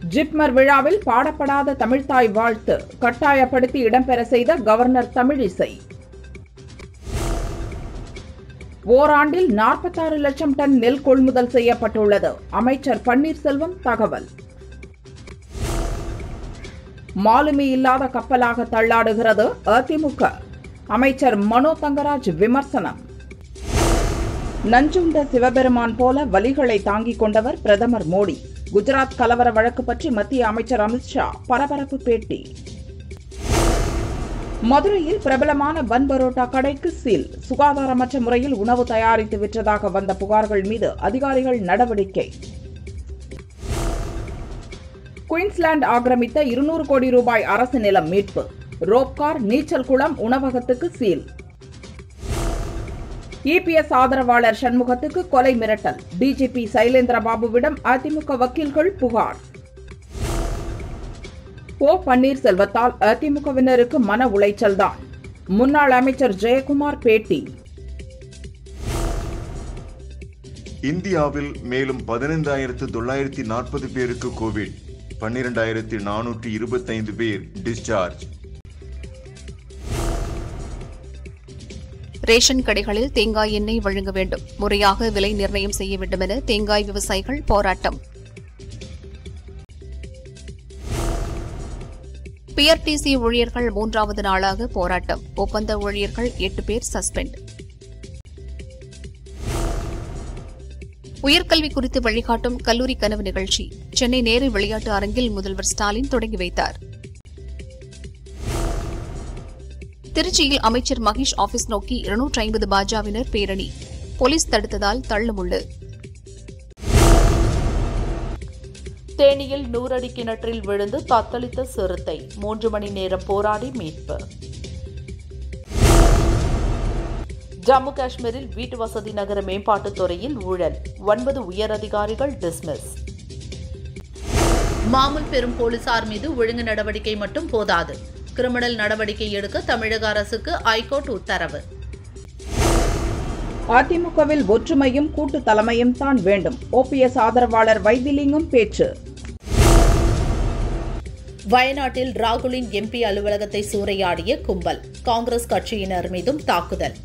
ஜிப்மர் விழாவில் பாடப்படாத தமிழ்த்தாய் வாழ்த்து கட்டாயப்படுத்தி இடம்பெற செய்த கவர்னர் தமிழிசை ஓராண்டில் நாற்பத்தாறு லட்சம் டன் நெல் கொள்முதல் செய்யப்பட்டுள்ளது அமைச்சர் பன்னீர்செல்வம் தகவல் மாலுமி இல்லாத கப்பலாக தள்ளாடுகிறது அதிமுக அமைச்சர் மனோ தங்கராஜ் விமர்சனம் நஞ்சுண்ட சிவபெருமான் போல வலிகளை தாங்கிக் கொண்டவர் பிரதமர் மோடி குஜராத் கலவர வழக்கு பற்றி மத்திய அமைச்சர் அமித்ஷா பரபரப்பு பேட்டி மதுரையில் பிரபலமான பன் பரோட்டா கடைக்கு சீல் சுகாதாரமற்ற முறையில் உணவு தயாரித்து விற்றதாக வந்த புகார்கள் மீது அதிகாரிகள் நடவடிக்கை குயின்ஸ்லாந்து ஆக்கிரமித்த இருநூறு கோடி ரூபாய் அரசு நிலம் மீட்பு ரோப்கார் நீச்சல் குளம் உணவகத்துக்கு சீல் இபிஎஸ் ஆதரவாளர் சண்முகத்துக்கு கொலை மிரட்டல் டிஜிபி சைலேந்திர பாபுவிடம் அதிமுக வக்கீல்கள் புகார் ஓ பன்னீர்செல்வத்தால் அதிமுகவினருக்கு மன உளைச்சல்தான் முன்னாள் அமைச்சர் ஜெயக்குமார் பேட்டி இந்தியாவில் மேலும் பதினைந்தாயிரத்து தொள்ளாயிரத்தி நாற்பது பேருக்கு கோவிட் பன்னிரெண்டாயிரத்தி நானூற்றி இருபத்தைந்து பேர் டிஸ்சார்ஜ் ரேஷன் கடைகளில் தேங்காய் எண்ணெய் வழங்க வேண்டும் முறையாக விலை நிர்ணயம் செய்ய வேண்டும் என தேங்காய் விவசாயிகள் போராட்டம் பிஆர்டிசி ஊழியர்கள் மூன்றாவது நாளாக போராட்டம் ஒப்பந்த ஊழியர்கள் எட்டு பேர் சஸ்பெண்ட் உயர்கல்வி குறித்து வழிகாட்டும் கல்லூரி கனவு நிகழ்ச்சி சென்னை நேரு விளையாட்டு அரங்கில் முதல்வர் ஸ்டாலின் தொடங்கி வைத்தார் திருச்சியில் அமைச்சர் மகேஷ் ஆபீஸ் நோக்கி இருநூற்றி ஐம்பது பாஜவினர் பேரணி போலீஸ் தடுத்ததால் தள்ளுமுள்ளு தேனியில் நூறடி கிணற்றில் விழுந்து தத்தளித்த சிறுத்தை மூன்று மணி நேரம் போராடி மீட்பு ஜம்மு காஷ்மீரில் வீட்டு வசதி நகர மேம்பாட்டுத் துறையில் ஊழல் ஒன்பது உயரதிகாரிகள் டிஸ்மிஸ் மாமூல் பெறும் போலீசார் மீது ஒழுங்கு நடவடிக்கை மட்டும் போதாது கிரிமினல் நடவடிக்கை எடுக்க தமிழக அரசுக்கு ஐகோர்ட் உத்தரவு அதிமுகவில் ஒற்றுமையும் கூட்டு தலைமையும் தான் வேண்டும் ஓபிஎஸ் ஆதரவாளர் வைத்திலிங்கம் பேச்சு வயநாட்டில் ராகுலின் எம்பி அலுவலகத்தை சூறையாடிய கும்பல் காங்கிரஸ் கட்சியினர் மீதும் தாக்குதல்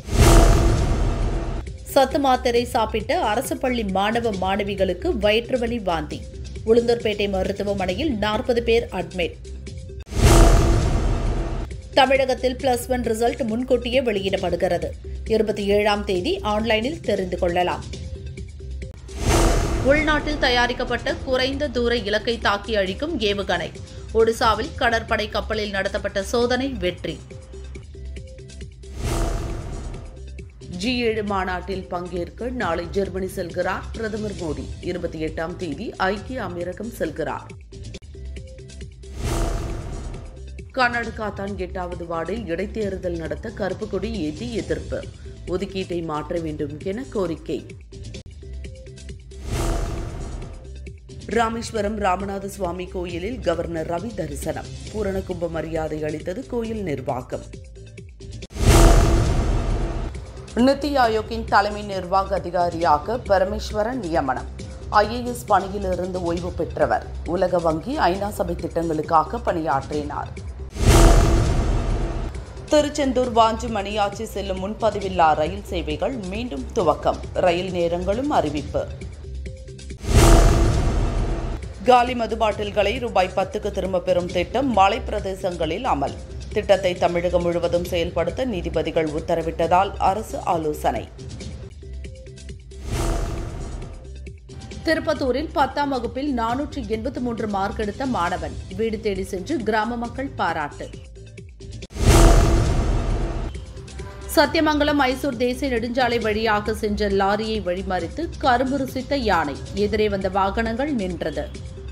சத்து மாத்திரை சாப்பிட்ட அரசு பள்ளி மாணவ மாணவிகளுக்கு வயிற்றுவலி வாந்தி உளுந்தூர்பேட்டை மருத்துவமனையில் நாற்பது பேர் அட்மிட் தமிழகத்தில் பிளஸ் ஒன் ரிசல்ட் முன்கூட்டியே வெளியிடப்படுகிறது இருபத்தி ஏழாம் தேதி ஆன்லைனில் தெரிந்து கொள்ளலாம் உள்நாட்டில் தயாரிக்கப்பட்ட குறைந்த தூர இலக்கை தாக்கி அழிக்கும் ஏவுகணை ஒடிசாவில் கடற்படை கப்பலில் நடத்தப்பட்ட சோதனை வெற்றி ஜி ஏழு மாநாட்டில் பங்கேற்க நாளை ஜெர்மனி செல்கிறார் பிரதமர் மோடி இருபத்தி எட்டாம் தேதி ஐக்கிய அமீரகம் செல்கிறார் கர்நாடகா தான் எட்டாவது வார்டில் இடைத்தேர்தல் நடத்த கருப்பு கொடி ஏற்றி எதிர்ப்பு ஒதுக்கீட்டை மாற்ற வேண்டும் என கோரிக்கை ராமேஸ்வரம் ராமநாத சுவாமி கோயிலில் கவர்னர் ரவி தரிசனம் பூரண கும்ப மரியாதை அளித்தது கோயில் நிர்வாகம் நித்தி ஆயோக்கின் தலைமை நிர்வாக அதிகாரியாக பரமேஸ்வரன் நியமனம் ஐஏஎஸ் பணியிலிருந்து ஓய்வு பெற்றவர் உலக வங்கி ஐநா சபை திட்டங்களுக்காக பணியாற்றினார் திருச்செந்தூர் வாஞ்சி மணியாச்சி செல்லும் முன்பதிவில்லா ரயில் சேவைகள் மீண்டும் துவக்கம் ரயில் நேரங்களும் அறிவிப்பு காலி மது பாட்டில்களை ரூபாய் பத்துக்கு திரும்பப் பெறும் திட்டம் மலை பிரதேசங்களில் அமல் திட்டத்தை தமிழகம் முழுவதும் செயல்படுத்த நீதிபதிகள் உத்தரவிட்டதால் அரசு ஆலோசனை திருப்பத்தூரில் பத்தாம் வகுப்பில் நானூற்று எண்பத்தி மூன்று மார்க் எடுத்த மாணவன் வீடு தேடி சென்று கிராம மக்கள் பாராட்டு சத்தியமங்கலம் மைசூர் தேசிய நெடுஞ்சாலை வழியாக சென்ற லாரியை வழிமறித்து கரும்பு ருசித்த யானை எதிரே வந்த வாகனங்கள் நின்றது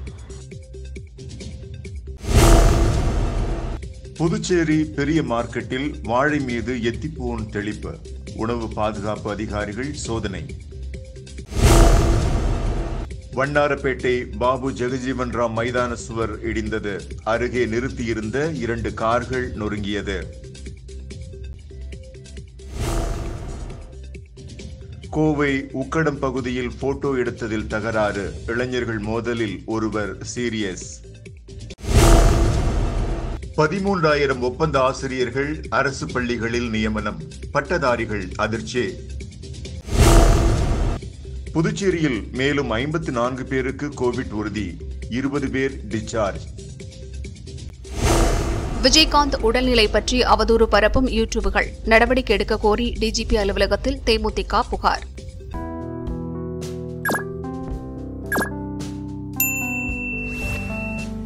புதுச்சேரி பெரிய மார்க்கெட்டில் வாழை மீது எத்திப்பூன் தெளிப்பு உணவு பாதுகாப்பு அதிகாரிகள் சோதனை வண்ணாரப்பேட்டை பாபு ஜெகஜீவன் ராம் மைதான சுவர் இடிந்தது அருகே நிறுத்தியிருந்த இரண்டு கார்கள் நொறுங்கியது கோவை உக்கடம் பகுதியில் போட்டோ எடுத்ததில் தகராறு இளைஞர்கள் மோதலில் ஒருவர் சீரியஸ் பதிமூன்றாயிரம் ஒப்பந்த ஆசிரியர்கள் அரசு பள்ளிகளில் நியமனம் பட்டதாரிகள் அதிர்ச்சி புதுச்சேரியில் மேலும் ஐம்பத்தி நான்கு பேருக்கு கோவிட் உறுதி இருபது பேர் டிஸ்சார்ஜ் விஜயகாந்த் உடல்நிலை பற்றி அவதூறு பரப்பும் யூடியூபுகள் நடவடிக்கை எடுக்க கோரி டிஜிபி அலுவலகத்தில் தேமுதிக புகார்